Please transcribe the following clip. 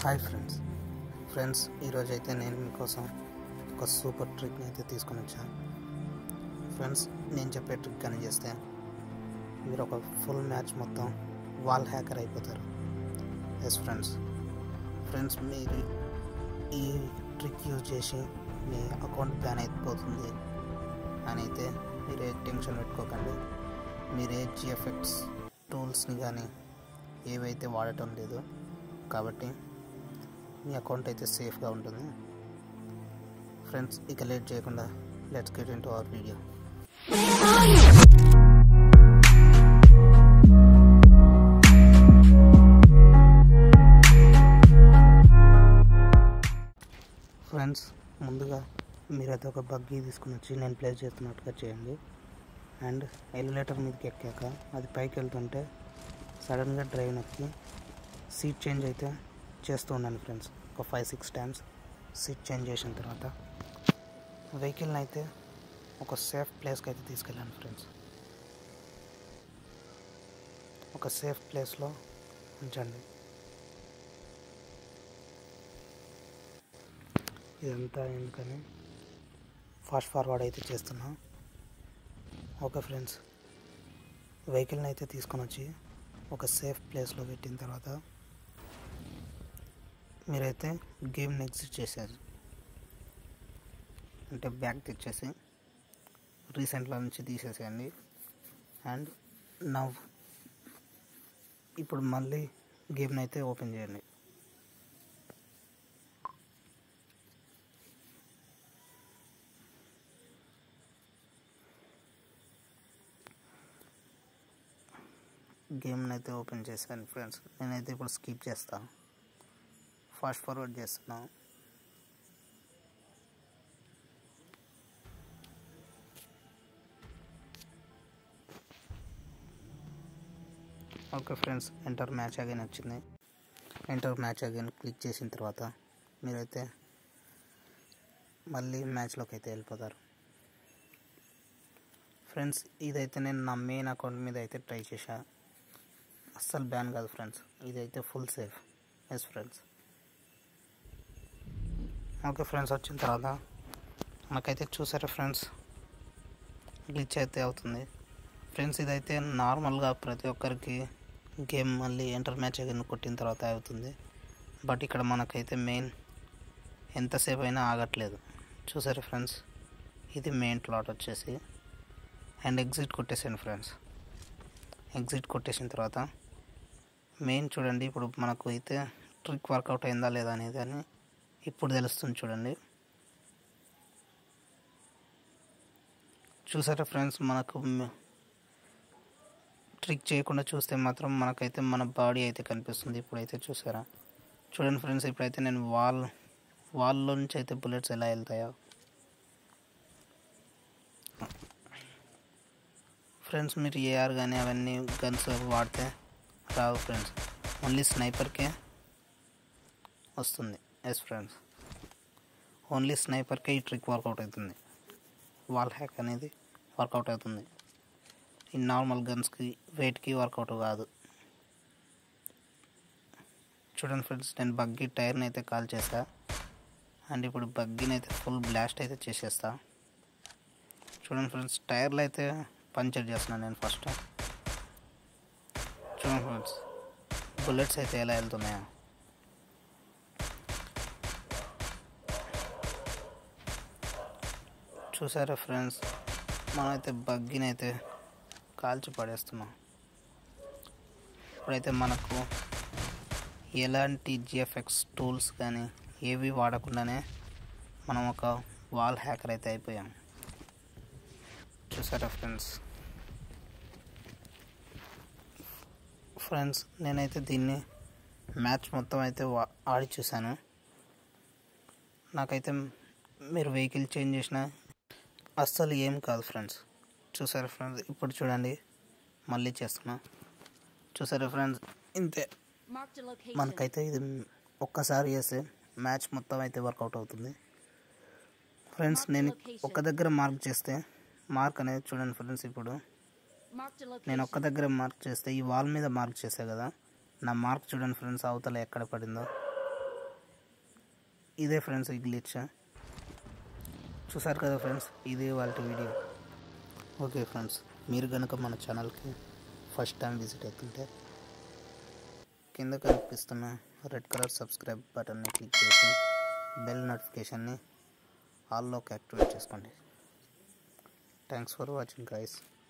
Hi friends friends ఈరోజు అయితే నేను మీకోసం ఒక సూపర్ ట్రిక్ని అయితే తీసుకొని వచ్చాను ఫ్రెండ్స్ నేను చెప్పే ట్రిక్ అని చేస్తే మీరు ఒక ఫుల్ మ్యాచ్ మొత్తం వాల్ హ్యాకర్ అయిపోతారు ఎస్ ఫ్రెండ్స్ ఫ్రెండ్స్ మీరు ఈ ట్రిక్ యూజ్ చేసి మీ అకౌంట్ బ్యాన్ అయిపోతుంది అని అయితే మీరు ఏ టెన్షన్ పెట్టుకోకండి మీరు ఏ జిఎఫ్ఎక్స్ టూల్స్ని కానీ ఏవైతే వాడటం లేదు కాబట్టి మీ అకౌంట్ అయితే సేఫ్గా ఉంటుంది ఫ్రెండ్స్ ఇక లేట్ చేయకుండా let's get into our video friends ముందుగా మీరైతే ఒక బగ్గీ తీసుకుని వచ్చి నేను ప్లేస్ చేస్తున్నట్టుగా చేయండి అండ్ ఎలివేటర్ మీదకి ఎక్కాక అది పైకి వెళ్తుంటే సడన్గా డ్రైవ్ నొక్కి సీట్ చేంజ్ అయితే చేస్తూ ఉండండి ఫ్రెండ్స్ ఒక five six times seat change చేసిన తర్వాత వెహికల్ని అయితే ఒక సేఫ్ ప్లేస్కి అయితే తీసుకెళ్ళండి ఫ్రెండ్స్ ఒక సేఫ్ ప్లేస్లో ఉంచండి ఇదంతా ఎందుకని ఫాస్ట్ ఫార్వర్డ్ అయితే చేస్తున్నా ఓకే ఫ్రెండ్స్ వెహికల్ని అయితే తీసుకొని వచ్చి ఒక సేఫ్ ప్లేస్లో పెట్టిన తర్వాత మీరైతే గేమ్ని ఎగ్జిట్ చేశారు అంటే బ్యాక్ తెచ్చేసి రీసెంట్లో నుంచి తీసేసేయండి అండ్ నవ్ ఇప్పుడు మళ్ళీ గేమ్ని అయితే ఓపెన్ చేయండి గేమ్ని అయితే ఓపెన్ చేశాను ఫ్రెండ్స్ నేనైతే ఇప్పుడు స్కిప్ చేస్తాను ఫాస్ట్ ఫార్వర్డ్ చేస్తున్నాను okay friends enter match again వచ్చింది ఎంటర్ మ్యాచ్ అగైన్ క్లిక్ చేసిన తర్వాత మీరైతే మళ్ళీ మ్యాచ్లోకి అయితే వెళ్ళిపోతారు ఫ్రెండ్స్ ఇదైతే నేను నా మెయిన్ అకౌంట్ మీద అయితే ట్రై చేశా అస్సలు బ్యాన్ కాదు ఫ్రెండ్స్ ఇదైతే full safe yes friends okay friends వచ్చిన తర్వాత మనకైతే చూసారా ఫ్రెండ్స్ గ్లిచ్ అయితే అవుతుంది ఫ్రెండ్స్ ఇదైతే నార్మల్గా ప్రతి ఒక్కరికి గేమ్ మళ్ళీ ఎంటర్ మ్యాచ్ అగిన కొట్టిన తర్వాత అవుతుంది బట్ ఇక్కడ మనకైతే మెయిన్ ఎంతసేపు అయినా ఆగట్లేదు చూసారా ఫ్రెండ్స్ ఇది మెయిన్ ప్లాట్ వచ్చేసి అండ్ ఎగ్జిట్ కొట్టేసాను ఫ్రెండ్స్ ఎగ్జిట్ కొట్టేసిన తర్వాత మెయిన్ చూడండి ఇప్పుడు మనకు అయితే ట్రిక్ వర్కౌట్ అయిందా లేదా అనేది అని ఇప్పుడు తెలుస్తుంది చూడండి చూసారా ఫ్రెండ్స్ మనకు ట్రిక్ చేయకుండా చూస్తే మాత్రం మనకైతే మన బాడీ అయితే కనిపిస్తుంది ఇప్పుడైతే చూసారా చూడండి ఫ్రెండ్స్ ఇప్పుడైతే నేను వాల్ వాల్లో నుంచి అయితే బుల్లెట్స్ ఎలా వెళ్తాయో ఫ్రెండ్స్ మీరు ఏఆర్ కానీ అవన్నీ గన్స్ వాడితే రావు ఫ్రెండ్స్ ఓన్లీ స్నైపర్కే వస్తుంది ఎస్ ఫ్రెండ్స్ ఓన్లీ స్నైపర్కే ఈ ట్రిక్ వర్కౌట్ అవుతుంది వాల్ హ్యాక్ అనేది వర్కౌట్ అవుతుంది ఈ నార్మల్ గన్స్కి వెయిట్కి వర్కౌట్ కాదు చూడండి ఫ్రెండ్స్ నేను బగ్గి టైర్ని అయితే కాల్ చేస్తా అండ్ ఇప్పుడు బగ్గిని అయితే ఫుల్ బ్లాస్ట్ అయితే చేసేస్తా చూడండి ఫ్రెండ్స్ టైర్లు అయితే పంచర్ చేస్తున్నాను నేను ఫస్ట్ చూడండి ఫ్రెండ్స్ బుల్లెట్స్ అయితే ఎలా వెళ్తున్నాయో చూసారా ఫ్రెండ్స్ మనమైతే బగ్గిని అయితే కాల్చి పడేస్తున్నాం ఇప్పుడైతే మనకు ఎలాంటి జిఎఫ్ఎక్స్ టూల్స్ కానీ ఏవి వాడకుండానే మనం ఒక వాల్ హ్యాకర్ అయితే అయిపోయాం చూసారా ఫ్రెండ్స్ ఫ్రెండ్స్ నేనైతే దీన్ని మ్యాచ్ మొత్తం అయితే ఆడి చూశాను నాకైతే మీరు వెహికల్ చేంజ్ చేసిన అస్సలు ఏం కాదు ఫ్రెండ్స్ చూసారా ఫ్రెండ్స్ ఇప్పుడు చూడండి మళ్ళీ చేస్తున్నా చూసారా ఫ్రెండ్స్ ఇంతే Marked a location. మనకైతే ఇది ఒక్కసారి చేస్తే మ్యాచ్ మొత్తం అయితే వర్కౌట్ అవుతుంది ఫ్రెండ్స్ నేను ఒక్క దగ్గర మార్క్ చేస్తే మార్క్ అనేది చూడండి ఫ్రెండ్స్ ఇప్పుడు Marked a నేను location. ఒక్క దగ్గర మార్క్ చేస్తే ఈ వాల్ మీద మార్క్ చేసా కదా నా మార్క్ చూడండి ఫ్రెండ్స్ అవతల ఎక్కడ పడిందో ఇదే ఫ్రెండ్స్ ఈ గ్లిచ్ చూసారు కదా ఫ్రెండ్స్ ఇదే వాళ్ళ వీడియో ఓకే ఫ్రెండ్స్ మీరు కనుక మన ఛానల్కి ఫస్ట్ టైం విజిట్ అవుతుంటే కింద కనిపిస్తున్న రెడ్ కలర్ సబ్స్క్రైబ్ బటన్ని క్లిక్ చేసి బెల్ నోటిఫికేషన్ని ఆల్లోకి యాక్టివేట్ చేసుకోండి థ్యాంక్స్ ఫర్ వాచింగ్ గైస్